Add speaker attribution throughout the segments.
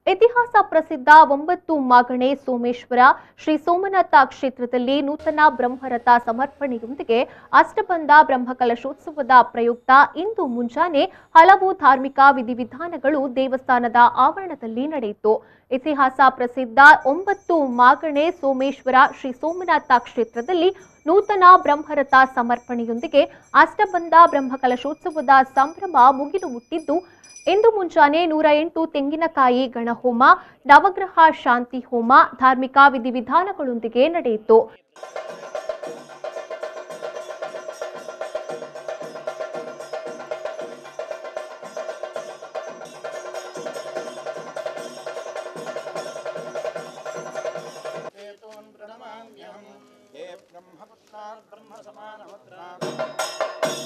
Speaker 1: ಇತಿಹಾಸ ಪ್ರಸಿದ್ಧ ಒಂಬತ್ತು ಮಾಗಣೆ ಸೋಮೇಶ್ವರ ಶ್ರೀ ಸೋಮನಾಥ ಕ್ಷೇತ್ರದಲ್ಲಿ ನೂತನ ಬ್ರಹ್ಮರಥ ಸಮರ್ಪಣೆಯೊಂದಿಗೆ ಅಷ್ಟಬಂಧ ಬ್ರಹ್ಮಕಲಶೋತ್ಸವದ ಪ್ರಯುಕ್ತ ಇಂದು ಮುಂಜಾನೆ ಹಲವು ಧಾರ್ಮಿಕ ವಿಧಿವಿಧಾನಗಳು ದೇವಸ್ಥಾನದ ಆವರಣದಲ್ಲಿ ನಡೆಯಿತು ಇತಿಹಾಸ ಪ್ರಸಿದ್ಧ ಒಂಬತ್ತು ಮಾಗಣೆ ಸೋಮೇಶ್ವರ ಶ್ರೀ ಸೋಮನಾಥ ಕ್ಷೇತ್ರದಲ್ಲಿ ನೂತನ ಬ್ರಹ್ಮರಥ ಸಮರ್ಪಣೆಯೊಂದಿಗೆ ಅಷ್ಟಬಂಧ ಬ್ರಹ್ಮಕಲಶೋತ್ಸವದ ಸಂಭ್ರಮ ಮುಗಿಲು ಮುಟ್ಟಿದ್ದು ಇಂದು ಮುಂಜಾನೆ ನೂರ ಎಂಟು ತೆಂಗಿನಕಾಯಿ ಗಣಹೋಮ ನವಗ್ರಹ ಶಾಂತಿ ಹೋಮ ಧಾರ್ಮಿಕ ವಿಧಿವಿಧಾನಗಳೊಂದಿಗೆ ನಡೆಯಿತು
Speaker 2: हेतून् प्रणमाम्यहम् हे ब्रह्मपुत्रान् ब्रह्मसमानमुद्राम्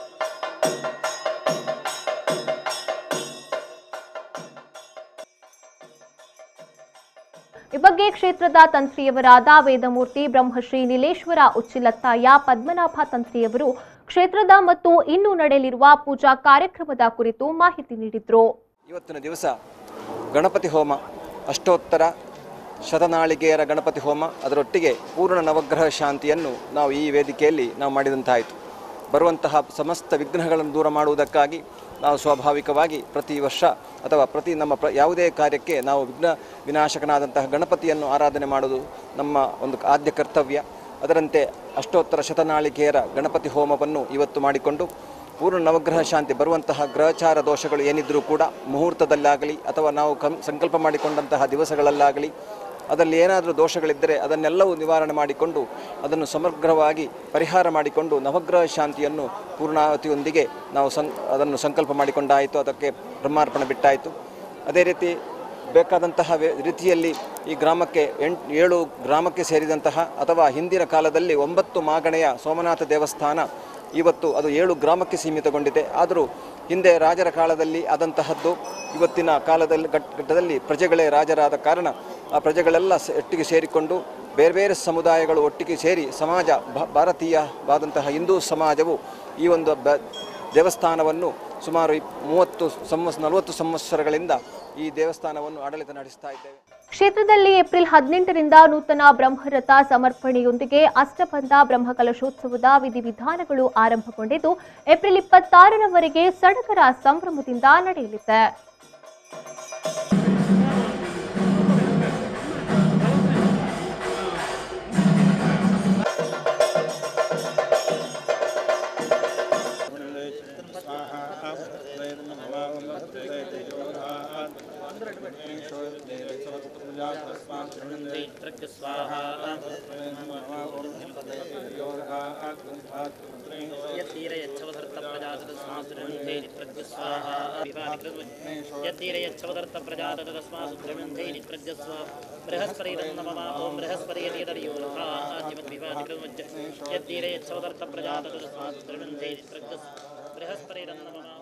Speaker 1: ಈ ಬಗ್ಗೆ ಕ್ಷೇತ್ರದ ತಂತ್ರಿಯವರಾದ ವೇದಮೂರ್ತಿ ಬ್ರಹ್ಮಶ್ರೀ ನೀಲೇಶ್ವರ ಉಚ್ಚಿಲತ್ತಾಯ ಪದ್ಮನಾಭ ತಂತ್ರಿಯವರು ಕ್ಷೇತ್ರದ ಮತ್ತು ಇನ್ನು ನಡೆಯಲಿರುವ ಪೂಜಾ ಕಾರ್ಯಕ್ರಮದ ಕುರಿತು ಮಾಹಿತಿ ನೀಡಿದ್ರು
Speaker 3: ಇವತ್ತಿನ ದಿವಸ ಗಣಪತಿ ಹೋಮ ಅಷ್ಟೋತ್ತರ ಶತನಾಳಿಗೆಯರ ಗಣಪತಿ ಹೋಮ ಅದರೊಟ್ಟಿಗೆ ಪೂರ್ಣ ನವಗ್ರಹ ಶಾಂತಿಯನ್ನು ನಾವು ಈ ವೇದಿಕೆಯಲ್ಲಿ ನಾವು ಮಾಡಿದಂತಾಯಿತು ಬರುವಂತಹ ಸಮಸ್ತ ವಿಘ್ನಗಳನ್ನು ದೂರ ಮಾಡುವುದಕ್ಕಾಗಿ ನಾವು ಸ್ವಾಭಾವಿಕವಾಗಿ ಪ್ರತಿ ವರ್ಷ ಅಥವಾ ಪ್ರತಿ ನಮ್ಮ ಪ್ರ ಯಾವುದೇ ಕಾರ್ಯಕ್ಕೆ ನಾವು ವಿಘ್ನ ವಿನಾಶಕನಾದಂತಹ ಗಣಪತಿಯನ್ನು ಆರಾಧನೆ ಮಾಡುವುದು ನಮ್ಮ ಒಂದು ಆದ್ಯ ಕರ್ತವ್ಯ ಅದರಂತೆ ಅಷ್ಟೋತ್ತರ ಶತನಾಳಿಕೆಯರ ಗಣಪತಿ ಹೋಮವನ್ನು ಇವತ್ತು ಮಾಡಿಕೊಂಡು ಪೂರ್ಣ ನವಗ್ರಹ ಶಾಂತಿ ಬರುವಂತಹ ಗ್ರಹಚಾರ ದೋಷಗಳು ಏನಿದ್ರೂ ಕೂಡ ಮುಹೂರ್ತದಲ್ಲಾಗಲಿ ಅಥವಾ ನಾವು ಕಂ ಸಂಕಲ್ಪ ಮಾಡಿಕೊಂಡಂತಹ ದಿವಸಗಳಲ್ಲಾಗಲಿ ಅದರಲ್ಲಿ ಏನಾದರೂ ದೋಷಗಳಿದ್ದರೆ ಅದನ್ನೆಲ್ಲವೂ ನಿವಾರಣೆ ಮಾಡಿಕೊಂಡು ಅದನ್ನು ಸಮಗ್ರವಾಗಿ ಪರಿಹಾರ ಮಾಡಿಕೊಂಡು ನವಗ್ರಹ ಶಾಂತಿಯನ್ನು ಪೂರ್ಣಾವತಿಯೊಂದಿಗೆ ನಾವು ಸಂ ಅದನ್ನು ಸಂಕಲ್ಪ ಮಾಡಿಕೊಂಡಾಯಿತು ಅದಕ್ಕೆ ಬ್ರಹ್ಮಾರ್ಪಣೆ ಬಿಟ್ಟಾಯಿತು ಅದೇ ರೀತಿ ಬೇಕಾದಂತಹ ವೇ- ರೀತಿಯಲ್ಲಿ ಈ ಗ್ರಾಮಕ್ಕೆ ಎಂಟು ಏಳು ಗ್ರಾಮಕ್ಕೆ ಸೇರಿದಂತಹ ಅಥವಾ ಹಿಂದಿನ ಕಾಲದಲ್ಲಿ ಒಂಬತ್ತು ಮಾಗಣೆಯ ಸೋಮನಾಥ ದೇವಸ್ಥಾನ ಇವತ್ತು ಅದು ಏಳು ಗ್ರಾಮಕ್ಕೆ ಸೀಮಿತಗೊಂಡಿದೆ ಆದರೂ ಹಿಂದೆ ರಾಜರ ಕಾಲದಲ್ಲಿ ಆದಂತಹದ್ದು ಇವತ್ತಿನ ಕಾಲದಲ್ಲಿ ಘಟ್- ಘಟ್ಟದಲ್ಲಿ ಪ್ರಜೆಗಳೇ ರಾಜರಾದ ಕಾರಣ ಆ ಪ್ರಜೆಗಳೆಲ್ಲ ಸ- ಒಟ್ಟಿಗೆ ಸೇರಿಕೊಂಡು ಬೇರೆ ಬೇರೆ ಸಮುದಾಯಗಳು ಒಟ್ಟಿಗೆ ಸೇರಿ ಸಮಾಜ ಭ- ಭಾರತೀಯವಾದಂತಹ ಹಿಂದೂ ಸಮಾಜವು ಈ ಒಂದು ಬ ದೇವಸ್ಥಾನವನ್ನು ಸುಮಾರು ಇಪ್- ಮೂವತ್ತು ಸಂವತ್ಸ ನಲವತ್ತು ಸಂವತ್ಸರಗಳಿಂದ ಈ ದೇವಸ್ಥಾನವನ್ನು ಆಡಳಿತ ನಡೆಸ್ತಾ ಇದ್ದೇವೆ
Speaker 1: ಕ್ಷೇತ್ರದಲ್ಲಿ ಏಪ್ರಿಲ್ ಹದಿನೆಂಟರಿಂದ ನೂತನ ಬ್ರಹ್ಮರಥ ಸಮರ್ಪಣೆಯೊಂದಿಗೆ ಅಷ್ಟಬಂಧ ಬ್ರಹ್ಮಕಲಶೋತ್ಸವದ ವಿಧಿವಿಧಾನಗಳು ಆರಂಭಗೊಂಡಿದ್ದು ಏಪ್ರಿಲ್ ಇಪ್ಪತ್ತಾರರವರೆಗೆ ಸಡಗರ ಸಂಭ್ರಮದಿಂದ ನಡೆಯಲಿದೆ
Speaker 4: ಬೃಹಸ್ಪತಿ